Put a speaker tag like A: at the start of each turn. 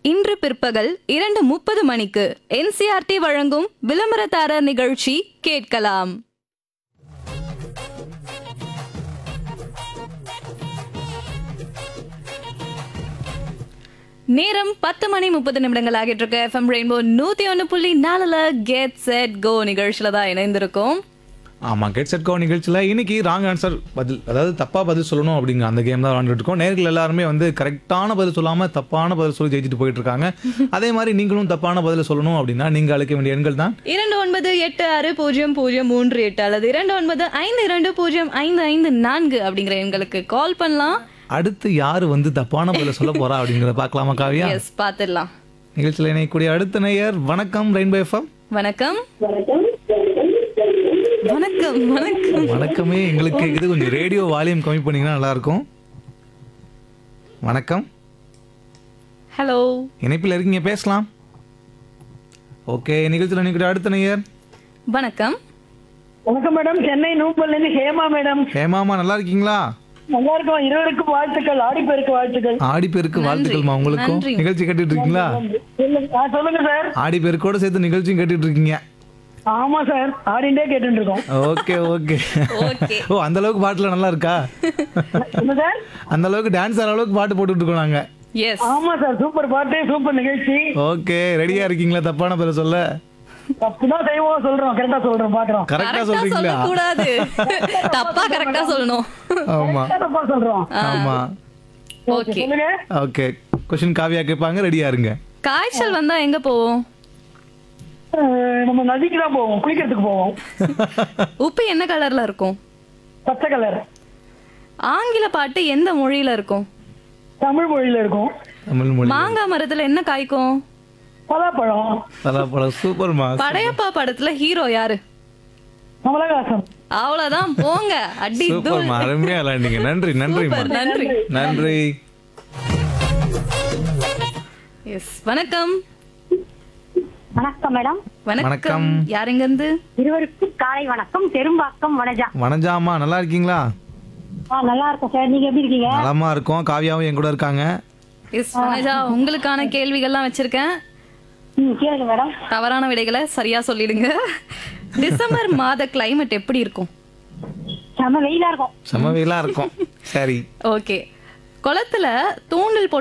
A: இன்று பிற்பகல் இரண்டு முப்பது மணிக்கு என்சிஆர்டி வழங்கும் விளம்பரதாரர் நிகழ்ச்சி கேட்கலாம் நேரம் பத்து மணி முப்பது நிமிடங்கள் ஆகிட்டு இருக்கு எஃப்எம் ரெயின்போ நூத்தி ஒன்னு புள்ளி நாலுல கெட் செட் கோ நிகழ்ச்சியில தான் இணைந்திருக்கோம்
B: ஆமா கெட் செட் கோ நிகழ்ச்சியில் இன்னைக்கு ராங் ஆன்சர் பதில் அதாவது தப்பா பதில் சொல்லணும் அப்படிங்கிற அந்த கேம் தான் விளாண்டுட்டு இருக்கோம் நேர்கள் எல்லாருமே வந்து கரெக்டான பதில் சொல்லாம தப்பான பதில் சொல்லி ஜெயிச்சுட்டு போயிட்டு இருக்காங்க அதே மாதிரி நீங்களும் தப்பான பதில் சொல்லணும் அப்படின்னா நீங்க அழைக்க வேண்டிய எண்கள் தான்
A: இரண்டு ஒன்பது எட்டு ஆறு பூஜ்ஜியம் பூஜ்ஜியம் மூன்று எட்டு அல்லது இரண்டு ஒன்பது ஐந்து இரண்டு பூஜ்ஜியம் ஐந்து ஐந்து நான்கு அப்படிங்கிற எண்களுக்கு கால் பண்ணலாம்
B: அடுத்து யாரு வந்து தப்பான பதில் சொல்ல போறா அப்படிங்கிறத பார்க்கலாமா காவியா
A: எஸ் பாத்துடலாம்
B: நிகழ்ச்சியில் இணையக்கூடிய அடுத்த நேயர் வணக்கம் ரெயின்போ எஃப்எம்
A: வணக்கம் வணக்கம் வணக்கம்
B: வணக்கமே எங்களுக்கு கேக்குது கொஞ்சம் ரேடியோ வால்யூம் கம்மி பண்ணீங்கன்னா நல்லா இருக்கும் வணக்கம்
A: ஹலோ
B: இணைப்பில் இருக்கீங்க பேசலாம் ஓகே நிகழ்ச்சியில் இணையக்கூடிய அடுத்த நேயர்
A: வணக்கம்
C: வணக்கம் மேடம் சென்னை நூம்பல்ல இருந்து ஹேமா மேடம்
B: ஹேமாமா நல்லா இருக்கீங்களா
C: நல்லா இருக்கோம் இருவருக்கும் வாழ்த்துக்கள் ஆடிப்பெருக்கு வாழ்த்துக்கள்
B: ஆடி பெருக்கு வாழ்த்துக்கள்மா உங்களுக்கும்
A: நன்றி.
B: நிகழ்ச்சி கேட்டுட்டு இருக்கீங்களா
C: சொல்லுங்க ஆ, சொல்லுங்க சார்
B: ஆடி பெருக்கோட சேர்த்து நிகழ்ச்சியும் கேட்டுட்டு இருக்கீங்க
C: ஆமா சார் ஆடிண்டே கேட்டுட்டு இருக்கோம்
B: ஓகே ஓகே
A: ஓகே
B: ஓ அந்த அளவுக்கு பாட்டுல நல்லா இருக்கா
C: என்ன சார்
B: அந்த அளவுக்கு டான்ஸ் ஆற அளவுக்கு பாட்டு போட்டுட்டு இருக்கோம் நாங்க
A: எஸ்
C: ஆமா சார் சூப்பர் பாட்டு சூப்பர் நிகழ்ச்சி
B: ஓகே ரெடியா இருக்கீங்களா தப்பான பேரை சொல்ல
C: தப்புதான் செய்வோம் சொல்றோம் கரெக்டா சொல்றோம் பாக்குறோம்
B: கரெக்டா
A: கரெக்டா
B: சொல்றீங்களா
A: சொல்லக்கூடாது தப்பா கரெக்டா சொல்லணும்
B: ஆமா
C: தப்பா சொல்றோம்
B: ஆமா
A: ஓகே
C: சொல்லுங்க
B: ஓகே கொஸ்டின் காவியா கேட்பாங்க ரெடியா இருங்க
A: காய்ச்சல் வந்தா எங்க போவோம்
C: அஹ், நம்ம நதிக்கு தான் போவோம் குளிக்கிறதுக்கு போவோம்
A: உப்பு என்ன கலர்ல இருக்கும்
C: பச்சை கலர்
A: ஆங்கில பாட்டு எந்த மொழியில இருக்கும்
C: தமிழ் மொழியில இருக்கும்
B: தமிழ் மொழி
A: மாங்காய் மரத்துல என்ன காய்க்கும்
C: பலாப்பழம்
B: பலாப்பழம் சூப்பர்மா
A: படையப்பா படத்துல ஹீரோ யாரு
C: கமலஹாசன்
A: அவ்வளவுதான் போங்க அடி தூள்
B: சூப்பர்மா அருமையா விளையாண்டீங்க நன்றி நன்றிம்மா
A: சூப்பர் நன்றி
B: நன்றி
A: எஸ் வணக்கம்
D: வணக்கம் மேடம்
A: வணக்கம்
B: வணக்கம்.
A: யாருங்க இருந்து
D: இருவருக்கும் காலை வணக்கம் பெரும்பாக்கம் வனஜா
B: வனஜாமா நல்லா இருக்கீங்களா
D: ஆ நல்லா இருக்கும் சார் நீங்க எப்படி இருக்கீங்க
B: நலமா இருக்கோம் காவியாவும் என் கூட இருக்காங்க
A: எஸ் வனஜா உங்களுக்கான கேள்விகள்லாம் வச்சிருக்கேன்
D: ம் கேளுங்க மேடம்
A: தவறான விடைகளை சரியா சொல்லிடுங்க டிசம்பர் மாத கிளைமேட் எப்படி இருக்கும்
D: செம வெயிலா இருக்கும்
B: செம வெயிலா இருக்கும் சரி
A: ஓகே குளத்துல தூண்டில் போட்டு